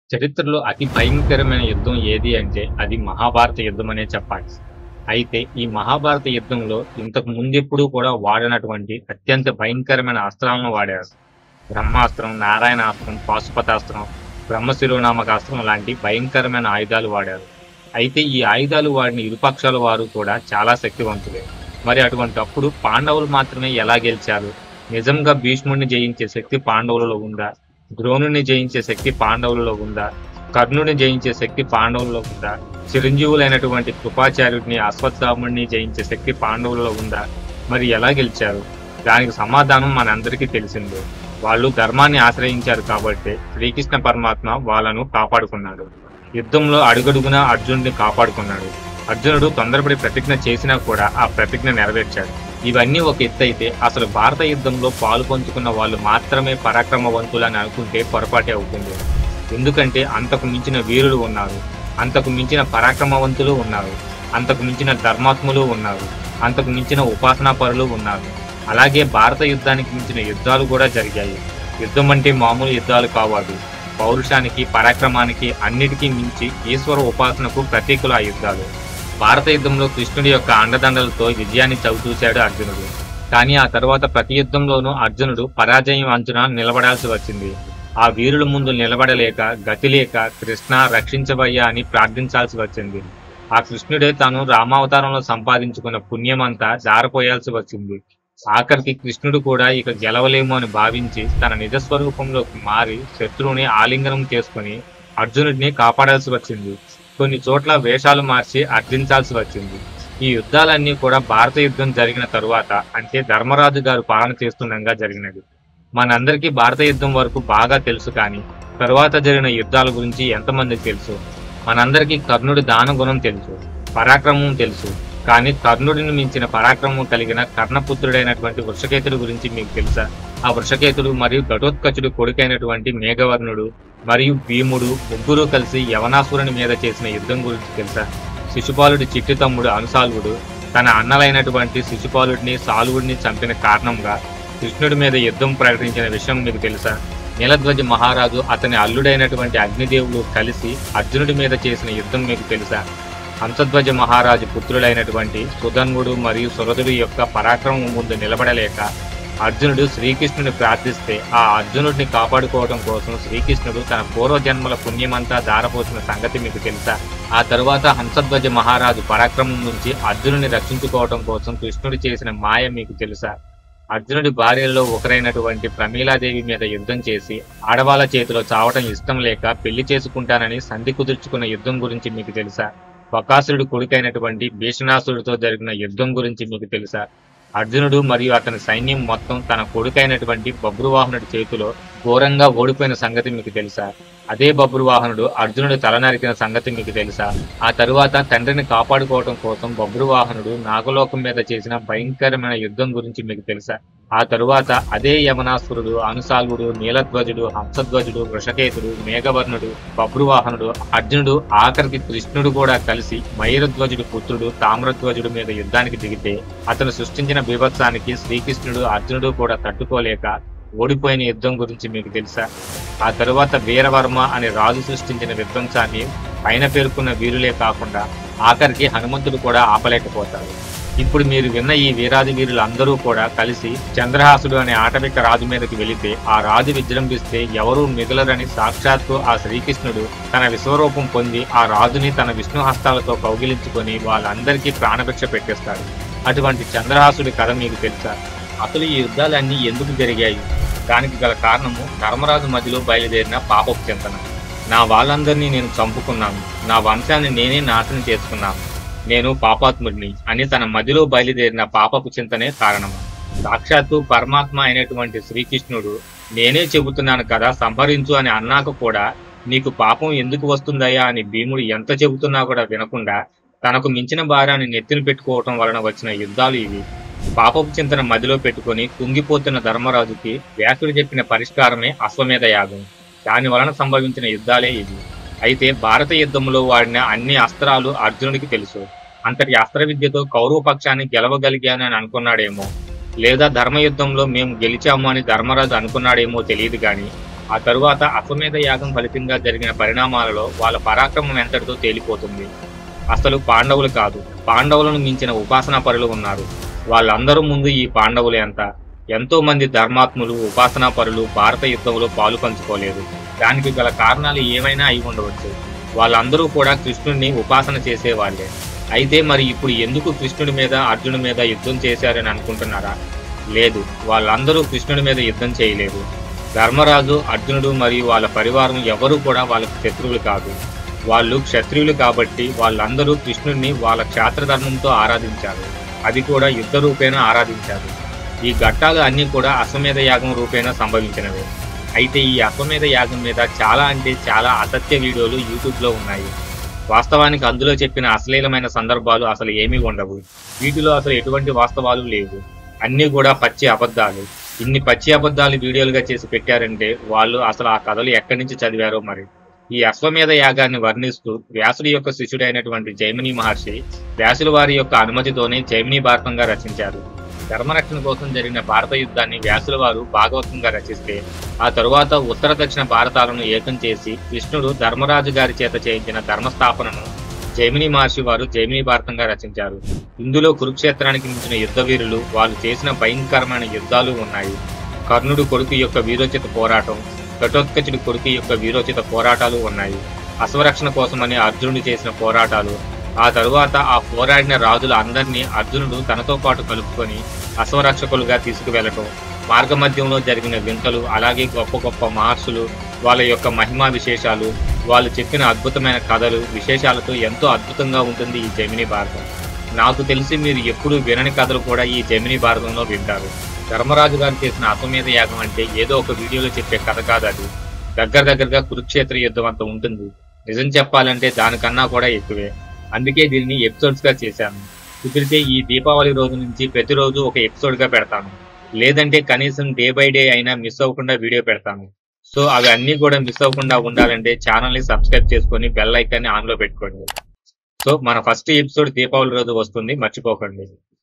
చరిత్రలో అతి భయంకరమైన యుద్ధం ఏది అంటే అది మహాభారత యుద్ధం అనే చెప్పాలి అయితే ఈ మహాభారత యుద్ధంలో ఇంతకు ముందెప్పుడు కూడా వాడినటువంటి అత్యంత భయంకరమైన అస్త్రాలను వాడారు బ్రహ్మాస్త్రం నారాయణాస్త్రం పాశుపతాస్త్రం బ్రహ్మశిరోనామకాస్త్రం లాంటి భయంకరమైన ఆయుధాలు వాడారు అయితే ఈ ఆయుధాలు వాడిన ఇరుపక్షాల వారు కూడా చాలా శక్తివంతులే మరి అటువంటప్పుడు పాండవులు మాత్రమే ఎలా గెలిచారు నిజంగా భీష్ముడిని జయించే శక్తి పాండవులలో ఉందా ద్రోణుని జయించే శక్తి పాండవులలో ఉందా కర్ణుని జయించే శక్తి పాండవులలో ఉందా చిరంజీవులైనటువంటి కృపాచార్యుడిని అశ్వత్థాముడిని జయించే శక్తి పాండవులలో ఉందా మరి ఎలా గెలిచారు దానికి సమాధానం మనందరికీ తెలిసిందే వాళ్ళు ధర్మాన్ని ఆశ్రయించారు కాబట్టి శ్రీకృష్ణ పరమాత్మ వాళ్ళను కాపాడుకున్నాడు యుద్ధంలో అడుగడుగునా అర్జునుడిని కాపాడుకున్నాడు అర్జునుడు తొందరపడి ప్రతిజ్ఞ చేసినా కూడా ఆ ప్రతిజ్ఞ నెరవేర్చాడు ఇవన్నీ ఒక ఎత్తు అయితే అసలు భారత యుద్ధంలో పాలు పంచుకున్న వాళ్ళు మాత్రమే పరాక్రమవంతులని అనుకుంటే పొరపాటే అవుతుంది ఎందుకంటే అంతకు మించిన వీరులు ఉన్నారు అంతకు మించిన పరాక్రమవంతులు ఉన్నారు అంతకు మించిన ధర్మాత్ములు ఉన్నారు అంతకు మించిన ఉపాసనా పరులు ఉన్నారు అలాగే భారత యుద్ధానికి మించిన యుద్ధాలు కూడా జరిగాయి యుద్ధం అంటే మామూలు యుద్ధాలు కావు అవి పౌరుషానికి పరాక్రమానికి అన్నిటికీ మించి ఈశ్వర ఉపాసనకు ప్రతీకులు ఆ యుద్ధాలు భారత యుద్ధంలో కృష్ణుడి యొక్క అండదండలతో విజయాన్ని చవిచూశాడు అర్జునుడు కానీ ఆ తర్వాత ప్రతి యుద్ధంలోనూ అర్జునుడు పరాజయం అంచున నిలబడాల్సి వచ్చింది ఆ వీరుల ముందు నిలబడలేక గతి లేక కృష్ణ రక్షించవయ్యా అని ప్రార్థించాల్సి వచ్చింది ఆ కృష్ణుడే తాను రామావతారంలో సంపాదించుకున్న పుణ్యమంతా జారపోయాల్సి వచ్చింది ఆఖరికి కృష్ణుడు కూడా ఇక గెలవలేము అని భావించి తన నిజ స్వరూపంలోకి మారి శత్రువుని ఆలింగనం చేసుకుని అర్జునుడిని కాపాడాల్సి వచ్చింది కొన్ని చోట్ల వేషాలు మార్చి అర్థించాల్సి వచ్చింది ఈ యుద్ధాలన్నీ కూడా భారత యుద్ధం జరిగిన తరువాత అంటే ధర్మరాజు గారు పాలన చేస్తుండగా జరిగినది మనందరికీ భారత యుద్ధం వరకు బాగా తెలుసు కానీ తరువాత జరిగిన యుద్ధాల గురించి ఎంతమందికి తెలుసు మనందరికీ కర్ణుడి దాన గుణం తెలుసు పరాక్రమం తెలుసు కానీ కర్ణుడిని మించిన పరాక్రమం కలిగిన కర్ణపుత్రుడైనటువంటి వృషకేతుడి గురించి మీకు తెలుసా ఆ వృషకేతుడు మరియు ఘటోత్కచుడు కొడుకైనటువంటి మేఘవర్ణుడు మరియు భీముడు ముగ్గురు కలిసి యవనాసురుని మీద చేసిన యుద్ధం గురించి తెలుసా శిశుపాలుడి చిట్టి తమ్ముడు అనుసాల్వుడు తన అన్నలైనటువంటి శిశుపాలుడిని సాల్వుడిని చంపిన కారణంగా కృష్ణుడి మీద యుద్ధం ప్రకటించిన విషయం మీకు తెలుసా నీలధ్వజ మహారాజు అతని అల్లుడైనటువంటి అగ్నిదేవుడు కలిసి అర్జునుడి మీద చేసిన యుద్ధం మీకు తెలుసా హంసధ్వజ మహారాజు పుత్రులైనటువంటి సుధన్వుడు మరియు సురధుడి యొక్క పరాక్రమం ముందు నిలబడలేక అర్జునుడు శ్రీకృష్ణుని ప్రార్థిస్తే ఆ అర్జునుడిని కాపాడుకోవడం కోసం శ్రీకృష్ణుడు తన పూర్వజన్మల పుణ్యమంతా దారపోసిన సంగతి మీకు తెలుసా ఆ తరువాత హంసధ్వజ మహారాజు పరాక్రమం నుంచి అర్జునుని రక్షించుకోవడం కోసం కృష్ణుడు చేసిన మాయ మీకు తెలుసా అర్జునుడి భార్యల్లో ఒకరైనటువంటి ప్రమీలాదేవి మీద యుద్ధం చేసి ఆడవాళ్ళ చేతిలో చావటం ఇష్టం లేక పెళ్లి చేసుకుంటానని సంధి కుదుర్చుకున్న యుద్ధం గురించి మీకు తెలుసా బకాసురుడు కొడుకైనటువంటి భీషణాసురుడితో జరిగిన యుద్ధం గురించి మీకు తెలుసా అర్జునుడు మరియు అతని సైన్యం మొత్తం తన కొడుకైనటువంటి బబ్రువాహనుడి చేతిలో ఘోరంగా ఓడిపోయిన సంగతి మీకు తెలుసా అదే బబ్రువాహనుడు అర్జునుడి తల నరికిన సంగతి మీకు తెలుసా ఆ తరువాత తండ్రిని కాపాడుకోవడం కోసం బబ్రువాహనుడు నాగలోకం మీద చేసిన భయంకరమైన యుద్ధం గురించి మీకు తెలుసా ఆ తరువాత అదే యమనాసురుడు అనుసాల్వుడు నీలధ్వజుడు హంసధ్వజుడు వృషకేతుడు మేఘవర్ణుడు బబ్రువాహనుడు అర్జునుడు ఆఖరికి కృష్ణుడు కూడా కలిసి మయూరధ్వజుడు పుత్రుడు తామ్రధ్వజుడు మీద యుద్ధానికి దిగితే అతను సృష్టించిన బీభత్సానికి శ్రీకృష్ణుడు అర్జునుడు కూడా తట్టుకోలేక ఓడిపోయిన యుద్ధం గురించి మీకు తెలుసా ఆ తరువాత వీరవర్మ అనే రాజు సృష్టించిన విధ్వంసాన్ని పైన పేర్కొన్న వీరులే కాకుండా ఆఖరికి హనుమంతుడు కూడా ఆపలేకపోతారు ఇప్పుడు మీరు విన్న ఈ వీరాది వీరులు అందరూ కూడా కలిసి చంద్రహాసుడు అనే ఆటవిక రాజు మీదకి వెళితే ఆ రాజు విజృంభిస్తే ఎవరూ మిగలరని సాక్షాత్తు ఆ శ్రీకృష్ణుడు తన విశ్వరూపం పొంది ఆ రాజుని తన విష్ణు హస్తాలతో కౌగిలించుకొని వాళ్ళందరికీ ప్రాణభిక్ష పెట్టేస్తాడు అటువంటి చంద్రహాసుడి కథ మీకు తెలుసా అసలు ఈ యుద్ధాలన్నీ ఎందుకు జరిగాయి దానికి గల కారణము ధర్మరాజు మధ్యలో బయలుదేరిన పాపపు చింతన నా వాళ్ళందరినీ నేను చంపుకున్నాను నా వంశాన్ని నేనే నాశనం చేసుకున్నాను నేను పాపాత్ముడిని అని తన మదిలో బయలుదేరిన పాపపు చింతనే కారణం సాక్షాత్తు పరమాత్మ అయినటువంటి శ్రీకృష్ణుడు నేనే చెబుతున్నాను కదా సంహరించు అని అన్నాక కూడా నీకు పాపం ఎందుకు వస్తుందయ్యా అని భీముడు ఎంత చెబుతున్నా కూడా వినకుండా తనకు మించిన భారాన్ని నెత్తిన పెట్టుకోవటం వలన వచ్చిన యుద్ధాలు ఇవి పాపపు చింతన మదిలో పెట్టుకొని కుంగిపోతున్న ధర్మరాజుకి వ్యాసుడు చెప్పిన పరిష్కారమే అశ్వమేధ యాగం దాని వలన సంభవించిన యుద్ధాలే ఇవి అయితే భారత యుద్ధంలో వాడిన అన్ని అస్త్రాలు అర్జునుడికి తెలుసు అంతటి అస్త్ర విద్యతో కౌరవ పక్షాన్ని గెలవగలిగాను అని అనుకున్నాడేమో లేదా ధర్మ యుద్ధంలో మేము గెలిచాము అని ధర్మరాజు అనుకున్నాడేమో తెలియదు గాని ఆ తరువాత అశ్వమేధ యాగం ఫలితంగా జరిగిన పరిణామాలలో వాళ్ళ పరాక్రమం ఎంతటితో తేలిపోతుంది అసలు పాండవులు కాదు పాండవులను మించిన ఉపాసనా పరులు ఉన్నారు వాళ్ళందరూ ముందు ఈ పాండవులు ఎంత ఎంతో మంది ధర్మాత్ములు ఉపాసనా పరులు భారత యుద్ధంలో పాలు పంచుకోలేదు దానికి గల కారణాలు ఏమైనా అయి ఉండవచ్చు వాళ్ళందరూ కూడా కృష్ణుడిని ఉపాసన చేసేవాళ్లే అయితే మరి ఇప్పుడు ఎందుకు కృష్ణుడి మీద అర్జునుడి మీద యుద్ధం చేశారని అనుకుంటున్నారా లేదు వాళ్ళందరూ కృష్ణుడి మీద యుద్ధం చేయలేదు ధర్మరాజు అర్జునుడు మరియు వాళ్ళ పరివారం ఎవరూ కూడా వాళ్ళకు శత్రువులు కాదు వాళ్ళు క్షత్రియులు కాబట్టి వాళ్ళందరూ కృష్ణుడిని వాళ్ళ క్షాత్రధర్మంతో ఆరాధించారు అది కూడా యుద్ధ రూపేణ ఆరాధించారు ఈ ఘట్టాలు అన్నీ కూడా అశ్వమేధ యాగం రూపేణ సంభవించినవే అయితే ఈ అశ్వమేధ యాగం మీద చాలా అంటే చాలా అసత్య వీడియోలు యూట్యూబ్లో ఉన్నాయి వాస్తవానికి అందులో చెప్పిన అశ్లీలమైన సందర్భాలు అసలు ఏమీ ఉండవు వీటిలో అసలు ఎటువంటి వాస్తవాలు లేవు అన్నీ కూడా పచ్చి అబద్ధాలు ఇన్ని పచ్చి అబద్ధాలు వీడియోలుగా చేసి పెట్టారంటే వాళ్ళు అసలు ఆ కథలు ఎక్కడి నుంచి చదివారో మరి ఈ అశ్వమేధ యాగాన్ని వర్ణిస్తూ వ్యాసుడి యొక్క శిష్యుడైనటువంటి జైమిని మహర్షి వ్యాసుల వారి యొక్క అనుమతితోనే జైమిని భారతంగా రచించారు ధర్మరక్షణ కోసం జరిగిన భారత యుద్ధాన్ని వ్యాసుల వారు భాగవతంగా రచిస్తే ఆ తరువాత ఉత్తర దక్షిణ భారతాలను ఏకం చేసి కృష్ణుడు ధర్మరాజు గారి చేత చేయించిన ధర్మస్థాపనను జైమిని మహర్షి వారు జైమిని భారతంగా రచించారు ఇందులో కురుక్షేత్రానికి మించిన యుద్ధ వీరులు వాళ్ళు చేసిన భయంకరమైన యుద్ధాలు ఉన్నాయి కర్ణుడు కొడుకు యొక్క వీరోచిత పోరాటం ఘటోత్కచుడి కొడుకు యొక్క వీరోచిత పోరాటాలు ఉన్నాయి అశ్వరక్షణ కోసమని అర్జునుడు చేసిన పోరాటాలు ఆ తరువాత ఆ పోరాడిన రాజుల అందరినీ అర్జునుడు తనతో పాటు కలుపుకొని అశ్వరక్షకులుగా తీసుకువెళ్ళటం మార్గమధ్యంలో జరిగిన వింతలు అలాగే గొప్ప గొప్ప మహర్షులు వాళ్ళ యొక్క మహిమా విశేషాలు వాళ్ళు చెప్పిన అద్భుతమైన కథలు విశేషాలతో ఎంతో అద్భుతంగా ఉంటుంది ఈ జమిని భారతం నాకు తెలిసి మీరు ఎప్పుడు వినని కథలు కూడా ఈ జమిని భారతంలో వింటారు ధర్మరాజు గారు చేసిన అశ్వమేధ యాగం అంటే ఏదో ఒక వీడియోలో చెప్పే కథ కాదు అది దగ్గర దగ్గరగా కురుక్షేత్ర యుద్ధం అంత ఉంటుంది నిజం చెప్పాలంటే దానికన్నా కూడా ఎక్కువే అందుకే దీన్ని ఎపిసోడ్స్ గా చేశాను కుదిరితే ఈ దీపావళి రోజు నుంచి ప్రతిరోజు ఒక ఎపిసోడ్ గా పెడతాను లేదంటే కనీసం డే బై డే అయినా మిస్ అవ్వకుండా వీడియో పెడతాను సో అవి అన్ని కూడా మిస్ అవ్వకుండా ఉండాలంటే ఛానల్ ని సబ్స్క్రైబ్ చేసుకొని బెల్ ఐకాన్ని ఆన్ లో పెట్టుకోండి సో మన ఫస్ట్ ఎపిసోడ్ దీపావళి రోజు వస్తుంది మర్చిపోకండి